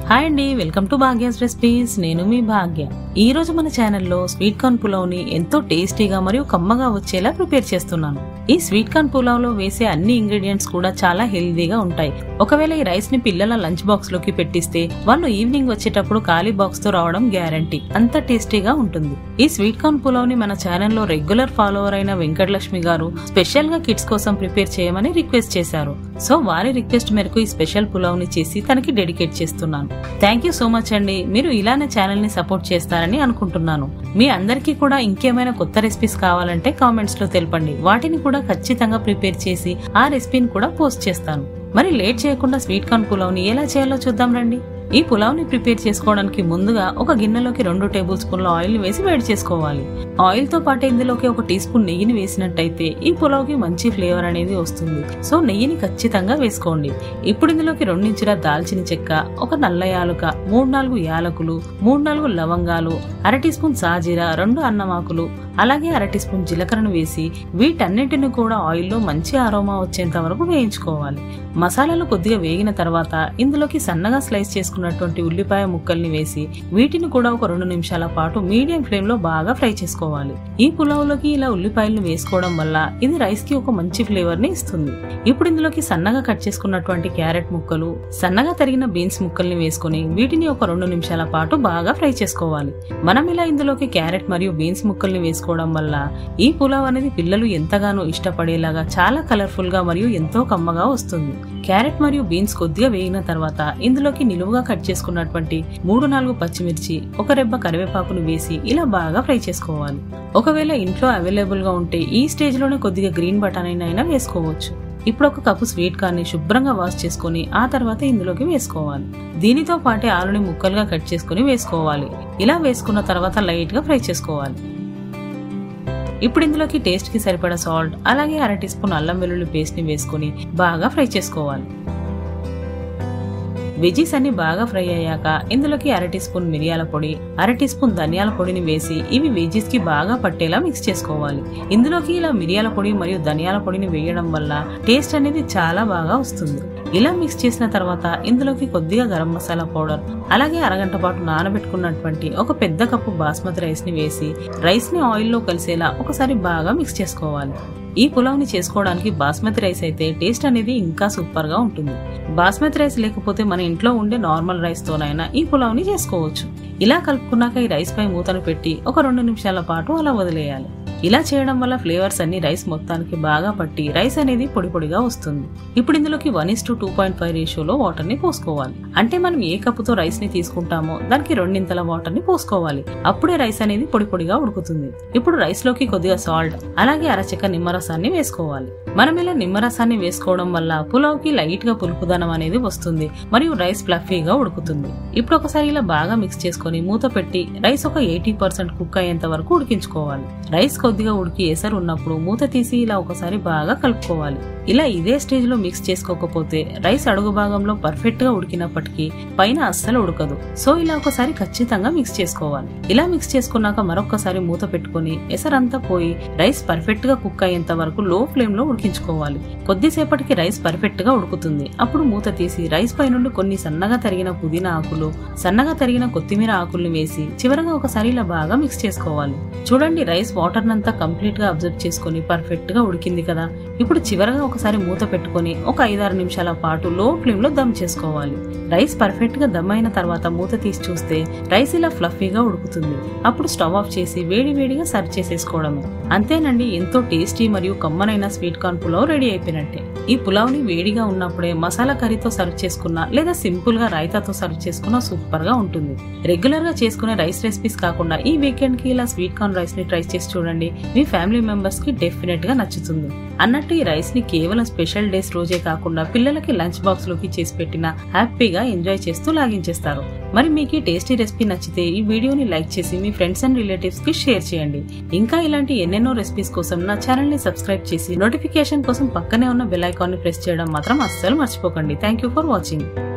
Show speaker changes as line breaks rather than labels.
hi అండి welcome to భాగ్యాస్ recipes నేను మీ భాగ్య ఈ రోజు మన ఛానల్లో స్వీట్ కార్న్ పులావ్ ని ఎంతో టేస్టీగా మరియు కమ్మగా వచ్చేలా ప్రిపేర్ చేస్తున్నాను ఈ స్వీట్ కార్న్ పులావ్ లో వేసే అన్ని ఇంగ్రీడియంట్స్ కూడా చాలా హెల్దీగా ఉంటాయి ఒకవేళ ఈ రైస్ ని పిల్లల లంచ్ బాక్స్ లోకి పెట్టిస్తే వాళ్ళు ఈవినింగ్ వచ్చేటప్పుడు ఖాళీ బాక్స్ తో రావడం గ్యారంటీ అంత టేస్టీగా ఉంటుంది ఈ స్వీట్ కార్న్ పులావ్ ని మన ఛానల్లో రెగ్యులర్ ఫాలోవర్ అయిన వెంకటలక్ష్మి గారు స్పెషల్ గా కిడ్స్ కోసం ప్రిపేర్ చేయమని రిక్వెస్ట్ చేశారు సో వారి రిక్వెస్ట్ మేరకు ఈ స్పెషల్ పులావ్ ని చేసి తనకి డెడికేట్ చేస్తున్నాను థ్యాంక్ యూ సో మచ్ అండి మీరు ఇలానే ఛానల్ ని సపోర్ట్ చేస్తారని అనుకుంటున్నాను మీ అందరికీ కూడా ఇంకేమైనా కొత్త రెసిపీస్ కావాలంటే కామెంట్స్ లో తెలపండి వాటిని కూడా ఖచ్చితంగా ప్రిపేర్ చేసి ఆ రెసిపీని కూడా పోస్ట్ చేస్తాను మరి లేట్ చేయకుండా స్వీట్ కార్న్ పులావ్ ని ఎలా చేయాలో చూద్దాం రండి ఈ పులావ్ ని ప్రిపేర్ చేసుకోవడానికి ముందుగా ఒక గిన్నెలోకి రెండు టేబుల్ స్పూన్ల ఆయిల్ ని వేసి వేడి చేసుకోవాలి ఆయిల్ తో పాటు ఇందులోకి ఒక టీ స్పూన్ నెయ్యిని వేసినట్టయితే ఈ పులావ్ కి మంచి ఫ్లేవర్ అనేది వస్తుంది సో నెయ్యిని ఖచ్చితంగా వేసుకోండి ఇప్పుడు ఇందులోకి రెండించుల దాల్చిన చెక్క ఒక నల్ల యాలుక మూడు నాలుగు యాలకులు మూడు నాలుగు లవంగాలు అర టీ స్పూన్ సాజీరా రెండు అన్నమాకులు అలాగే అర టీ స్పూన్ జీలకర్రను వేసి వీటన్నిటిని కూడా ఆయిల్లో మంచి అరోమా వచ్చేంత వరకు వేయించుకోవాలి మసాలాలు కొద్దిగా వేగిన తర్వాత ఇందులోకి సన్నగా స్లైస్ చేసుకున్నటువంటి ఉల్లిపాయ ముక్కల్ని వేసి వీటిని కూడా ఒక రెండు నిమిషాల పాటు మీడియం ఫ్లేమ్ లో బాగా ఫ్రై చేసుకోవాలి ఈ పులావులోకి ఇలా ఉల్లిపాయలను వేసుకోవడం వల్ల ఇది రైస్ కి ఒక మంచి ఫ్లేవర్ ని ఇస్తుంది ఇప్పుడు ఇందులోకి సన్నగా కట్ చేసుకున్నటువంటి క్యారెట్ ముక్కలు సన్నగా తరిగిన బీన్స్ ముక్కల్ని వేసుకుని వీటిని ఒక రెండు నిమిషాల పాటు బాగా ఫ్రై చేసుకోవాలి మనం ఇలా ఇందులోకి క్యారెట్ మరియు బీన్స్ ముక్కల్ని వేసుకోవడం వల్ల ఈ పులావ్ అనేది పిల్లలు ఎంతగానో ఇష్టపడేలాగా చాలా కలర్ఫుల్ గా మరియు ఎంతో కమ్మగా వస్తుంది క్యారెట్ మరియు బీన్స్ కొద్దిగా వేగిన తర్వాత ఇందులోకి నిలువుగా కట్ చేసుకున్నటువంటి మూడు నాలుగు పచ్చిమిర్చి ఒక రెబ్బ కరివేపాకును వేసి ఇలా బాగా ఫ్రై చేసుకోవాలి ఒకవేళ ఇంట్లో అవైలబుల్ గా ఉంటే ఈ స్టేజ్ లోనే కొద్దిగా గ్రీన్ బటానీ అయినా వేసుకోవచ్చు ఇప్పుడు ఒక కప్పు స్వీట్ కార్న్ ని శుభ్రంగా వాష్ చేసుకుని ఆ తర్వాత ఇందులోకి వేసుకోవాలి దీనితో పాటే ఆలుని ముక్కలుగా కట్ చేసుకుని వేసుకోవాలి ఇలా వేసుకున్న తర్వాత లైట్ గా ఫ్రై చేసుకోవాలి ఇప్పుడు ఇందులోకి టేస్ట్ కి సరిపడా సాల్ట్ అలాగే అర టీ స్పూన్ అల్లం వెల్లుల్లి పేస్ట్ ని వేసుకుని బాగా ఫ్రై చేసుకోవాలి వెజీస్ అన్ని బాగా ఫ్రై అయ్యాక ఇందులోకి అర టీ స్పూన్ మిరియాల పొడి అర టీ స్పూన్ ధనియాల పొడిని వేసి ఇవి వెజీస్ కి బాగా పట్టేలా మిక్స్ చేసుకోవాలి ఇందులోకి ఇలా మిరియాల పొడి మరియు ధనియాల పొడిని వేయడం వల్ల టేస్ట్ అనేది చాలా బాగా వస్తుంది ఇలా మిక్స్ చేసిన తర్వాత ఇందులోకి కొద్దిగా గరం మసాలా పౌడర్ అలాగే అరగంట పాటు నానబెట్టుకున్నటువంటి ఒక పెద్ద కప్పు బాస్మతి రైస్ ని వేసి రైస్ ని ఆయిల్లో కలిసేలా ఒకసారి బాగా మిక్స్ చేసుకోవాలి ఈ పులావ్ ని చేసుకోవడానికి బాస్మతి రైస్ అయితే టేస్ట్ అనేది ఇంకా సూపర్ గా ఉంటుంది బాస్మతి రైస్ లేకపోతే మన ఇంట్లో ఉండే నార్మల్ రైస్ తోనైనా ఈ పులావ్ ని చేసుకోవచ్చు ఇలా కలుపుకున్నాక ఈ రైస్ పై మూతను పెట్టి ఒక రెండు నిమిషాల పాటు అలా వదిలేయాలి ఇలా చేయడం వల్ల ఫ్లేవర్స్ అన్ని రైస్ మొత్తానికి బాగా పట్టి రైస్ అనేది పొడి పొడిగా వస్తుంది ఇప్పుడు ఇందులోకి one is to two point five రేషియోలో వాటర్ ని పోసుకోవాలి అంటే మనం ఏ కప్పుతో రైస్ ని తీసుకుంటామో దానికి రెండింతల వాటర్ ని పోసుకోవాలి అప్పుడే రైస్ అనేది పొడి పొడిగా ఉడుకుతుంది ఇప్పుడు రైస్ లోకి కొద్దిగా సాల్ట్ అలాగే అరచెక్క నిమ్మరసాన్ని వేసుకోవాలి మనం ఇలా నిమ్మరసాన్ని వేసుకోవడం వల్ల పులావ్ కి లైట్ గా పులుపుదనం అనేది వస్తుంది మరియు రైస్ ఫ్లఫీగా ఉడుకుతుంది ఇప్పుడు ఒకసారి ఇలా బాగా మిక్స్ చేసుకుని మూత పెట్టి రైస్ ఒక ఎయిటీ పర్సెంట్ కుక్ అయ్యేంత వరకు ఉడికించుకోవాలి రైస్ కొద్దిగా ఉడికి ఎసరు ఉన్నప్పుడు మూత తీసి ఇలా ఒకసారి బాగా కలుపుకోవాలి ఇలా ఇదే స్టేజ్ లో మిక్స్ చేసుకోకపోతే రైస్ అడుగు భాగంలో పర్ఫెక్ట్ గా ఉడికినప్పటికీ పైన అస్సలు ఉడకదు సో ఇలా ఒకసారి ఖచ్చితంగా మిక్స్ చేసుకోవాలి ఇలా మిక్స్ చేసుకున్నాక మరొకసారి మూత పెట్టుకుని ఎసరంతా పోయి రైస్ పర్ఫెక్ట్ గా కుక్ అయ్యేంత వరకు లో ఫ్లేమ్ లో ఉడికించుకోవాలి కొద్దిసేపటికి రైస్ పర్ఫెక్ట్ గా ఉడుకుతుంది అప్పుడు మూత తీసి రైస్ పై నుండి కొన్ని సన్నగా తరిగిన పుదీనా ఆకులు సన్నగా తరిగిన కొత్తిమీర ఆకుల్ని వేసి చివరగా ఒకసారి ఇలా బాగా మిక్స్ చేసుకోవాలి చూడండి రైస్ వాటర్ నంతా కంప్లీట్ గా అబ్జర్వ్ చేసుకుని పర్ఫెక్ట్ గా ఉడికింది కదా ఇప్పుడు చివరగా ఒకసారి మూత పెట్టుకుని ఒక ఐదారు నిమిషాల పాటు లో ఫ్లేమ్ లో దమ్ చేసుకోవాలి రైస్ పర్ఫెక్ట్ గా దమ్ అయిన తర్వాత మూత తీసి చూస్తే రైస్ ఇలా ఫ్లఫీగా ఉడుకుతుంది అప్పుడు స్టవ్ ఆఫ్ చేసి వేడి వేడిగా సర్వ్ చేసేసుకోవడమే అంతేనండి ఎంతో టేస్టీ మరియు కమ్మనైన స్వీట్ కార్న్ పులావ్ రెడీ అయిపోయినట్టే ఈ పులావ్ ని వేడిగా ఉన్నప్పుడే మసాలా కర్రీతో సర్వ్ చేసుకున్నా లేదా సింపుల్ గా రైతాతో సర్వ్ చేసుకున్నా సూపర్ గా ఉంటుంది రెగ్యులర్ గా చేసుకునే రైస్ రెసిపీస్ కాకుండా ఈ వీకెండ్ కి ఇలా స్వీట్ కార్న్ రైస్ ని ట్రై చేసి చూడండి మీ ఫ్యామిలీ మెంబర్స్ కి డెఫినెట్ గా నచ్చుతుంది అన్నట్టు ఈ రైస్ ని కేవలం స్పెషల్ డేస్ రోజే కాకుండా పిల్లలకి లంచ్ బాక్స్ లోకి చేసి పెట్టిన హ్యాపీగా ఎంజాయ్ చేస్తూ లాగించేస్తారు మరి మీకు ఈ టేస్టీ రెసిపీ నచ్చితే ఈ వీడియోని లైక్ చేసి మీ ఫ్రెండ్స్ అండ్ రిలేటివ్స్ కి షేర్ చేయండి ఇంకా ఇలాంటి ఎన్నెన్నో రెసిపీస్ కోసం నా ఛానల్ ని సబ్స్క్రైబ్ చేసి నోటిఫికేషన్ కోసం పక్కనే ఉన్న బెల్ ఐకాన్ ని ప్రెస్ చేయడం మాత్రం అస్సలు మర్చిపోకండి థ్యాంక్ యూ ఫర్ వాచింగ్